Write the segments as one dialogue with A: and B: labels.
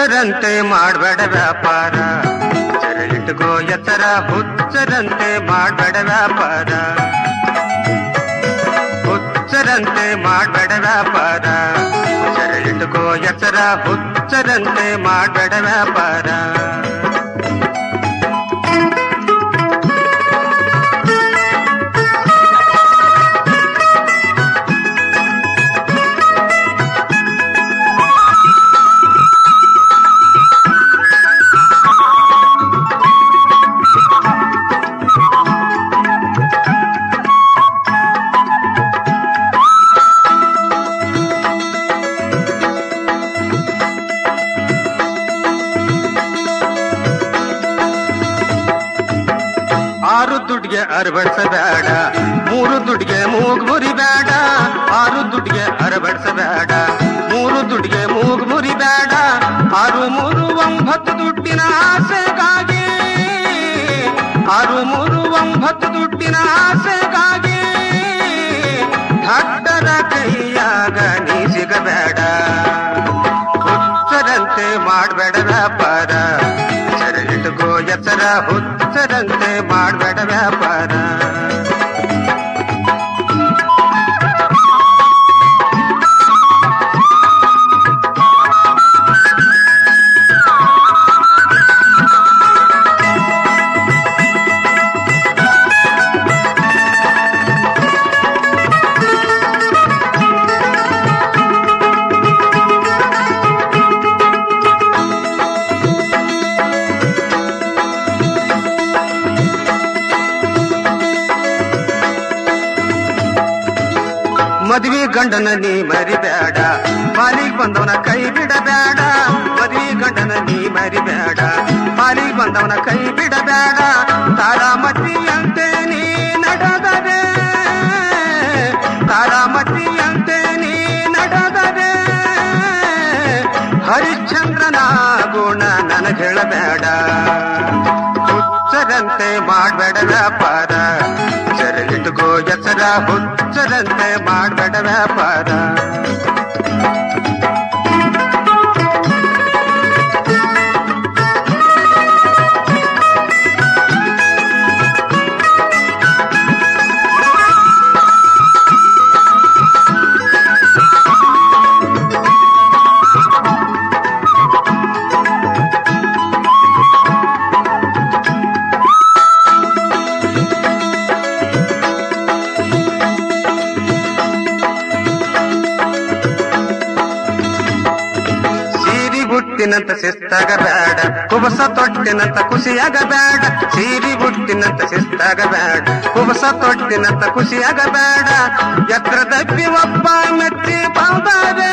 A: ಹುಚ್ಚರಂತೆ ಮಾಡ್ಬೇಡ ವ್ಯಾಪಾರ ಜರ ಇಟ್ಕೋ ಎತ್ತರ ಹುಚ್ಚರಂತೆ ಮಾಡ್ಬೇಡ ವ್ಯಾಪಾರ ಹುಚ್ಚರಂತೆ ಮಾಡ್ಬೇಡ ವ್ಯಾಪಾರ ಜರ ಇಟ್ಕೋ ಎತ್ತರ ಹುಚ್ಚರಂತೆ ಮಾಡ್ಬೇಡ ವ್ಯಾಪಾರ ಆರು ದುಡ್ಗೆ ಅರಬಡಿಸಬೇಡ ಮೂರು ದುಡ್ಗೆ ಮೂಗ್ ಮುರಿಬೇಡ ಆರು ದುಡ್ಗೆ ಅರಬಡಿಸಬೇಡ ಮೂರು ದುಡ್ಗೆ ಮೂಗ್ ಮುರಿಬೇಡ ಆರು ಮೂರು ಒಂಬತ್ತು ದುಡ್ಡಿನ ಆಸೆಗಾಗಿ ಆರು ಮೂರು ಒಂಬತ್ತು ದುಡ್ಡಿನ ಆಸೆಗಾಗಿ ಹಟ್ಟರ ಕೈಯಾಗ ನೀ ಸಿಗಬೇಡ ಹುಚ್ಚರಂತೆ ಮಾಡ್ಬೇಡ ವ್ಯಾಪಾರ ಸರ ಇಟ್ಕೋ ಎತ್ತರ ಹುಚ್ಚರಂತೆ ಮಾಡ್ಬೇಡ ವ್ಯಾಪಾರ ಮದ್ವಿ ಗಂಡನ ನೀ ಮರಿಬೇಡ ಪಾಲಿಗೆ ಬಂದವನ ಕೈ ಬಿಡಬೇಡ ಮದ್ವಿ ಗಂಡನ ನೀ ಮರಿಬೇಡ ಪಾಲಿಗೆ ಬಂದವನ ಕೈ ಬಿಡಬೇಡ ತಾರಾಮತಿಯಂತೆ ನೀ ನಡೆದರೆ ತಾರಾಮತಿಯಂತೆ ನೀ ನಡೆದರೆ ಹರಿಶ್ಚಂದ್ರನ ಗುಣ ನನಗೆ ಹೇಳಬೇಡ ಹುಚ್ಚರಂತೆ ಮಾಡ್ಬೇಡ ವ್ಯಾಪಾರ ಜರ ಇಟ್ಕೋ ಎಚ್ಚರ ಹುಚ್ಚರಂತೆ ಮಾಡ್ಬೇಡ ವ್ಯಾಪಾರ ಸೀರಿ ಬುಟ್ಟಿನಂತ ಶಿಸ್ತಾಗ ಬೇಡ ಕುಬಸ ತೊಟ್ಟಿನಂತ ಖುಷಿಯಾಗ ಬೇಡ ಸೀರಿ ಬುಟ್ಟಿನಂತ ಶಿಸ್ತಾಗ ಬೇಡ ಕುಬಸ ತೊಟ್ಟಿನಂತ ಖುಷಿಯಾಗ ಬೇಡ ಎತ್ರ ದಪ್ಪಿ ಒಬ್ಬ ಮೆಚ್ಚಿ ಬಾವುದಾರೆ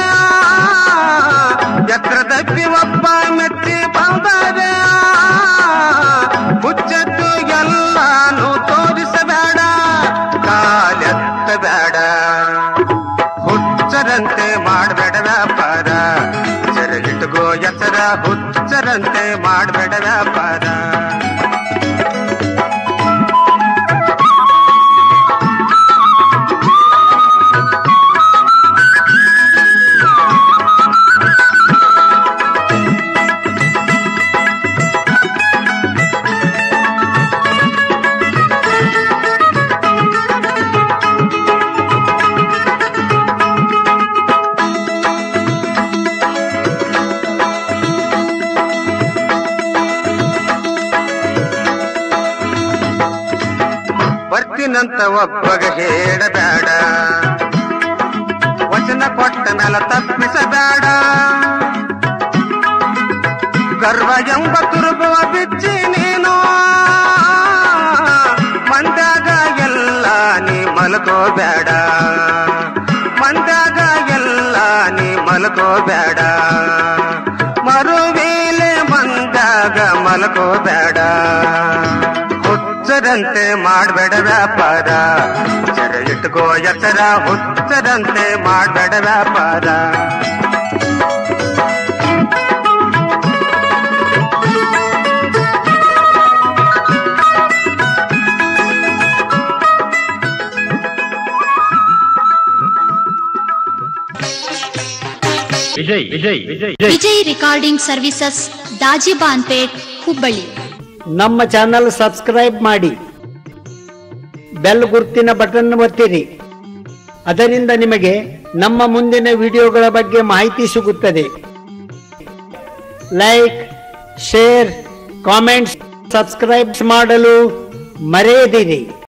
A: ಎತ್ರ ದಪ್ಪಿ ಒಬ್ಬ ಮೆಚ್ಚಿ ಬಾವುದಾರೆ ಹುಚ್ಚತ್ತು ಎಲ್ಲಾನು ತೋರಿಸಬೇಡ ಕಾಲೆತ್ತಬೇಡ ಹುಚ್ಚರಂತೆ ಮಾಡಬೇಡ ವ್ಯಾಪಾರ ಜರ ಇಟ್ಕೋ ಎತ್ತರ ಹುಚ್ಚರಂತೆ ಮಾಡಬೇಡ ವ್ಯಾಪಾರ ಬರ್ತೀನಂತ ಒಬ್ಬಗ ಹೇಳಬೇಡ ವಚನ ಕೊಟ್ಟ ಮೇಲ ತಪ್ಪಿಸಬೇಡ ಗರ್ವ ಎಂಬ ತುರುಬುವ ಬಿಚ್ಚಿ ನೀನು ಮಂದ್ಯಾಗ ಎಲ್ಲ ನೀ ಮಲ್ಕೋಬೇಡ ಮಂದ್ಯಾಗ ಎಲ್ಲ ನೀ ಮಲ್ಕೋಬೇಡ ಮರುವೇಲೆ ಮಂದಾಗ ಮಲ್ಕೋಬೇಡ ಹುಚ್ಚರಂತೆ ಮಾಡ್ಬೇಡ ವ್ಯಾಪಾರ ಜರ ಇಟ್ಕೋ ಎತ್ತರ ಹುಚ್ಚರಂತೆ ಮಾಡ್ಬೇಡ ವ್ಯಾಪಾರ
B: ವಿಜಯ್ ವಿಜಯ್ ವಿಜಯ್
C: ವಿಜಯ್ ರೆಕಾರ್ಡಿಂಗ್ ಸರ್ವಿಸಸ್ ದಾಜಿಬಾನ್ಪೇಟ್ ಹುಬ್ಬಳ್ಳಿ
D: ನಮ್ಮ ಚಾನಲ್ ಸಬ್ಸ್ಕ್ರೈಬ್ ಮಾಡಿ ಬೆಲ್ ಗುರ್ತಿನ ಬಟನ್ ಒತ್ತಿರಿ ಅದರಿಂದ ನಿಮಗೆ ನಮ್ಮ ಮುಂದಿನ ವಿಡಿಯೋಗಳ ಬಗ್ಗೆ ಮಾಹಿತಿ ಸಿಗುತ್ತದೆ ಲೈಕ್ ಶೇರ್ ಕಾಮೆಂಟ್ಸ್ ಸಬ್ಸ್ಕ್ರೈಬ್ ಮಾಡಲು ಮರೆಯದಿರಿ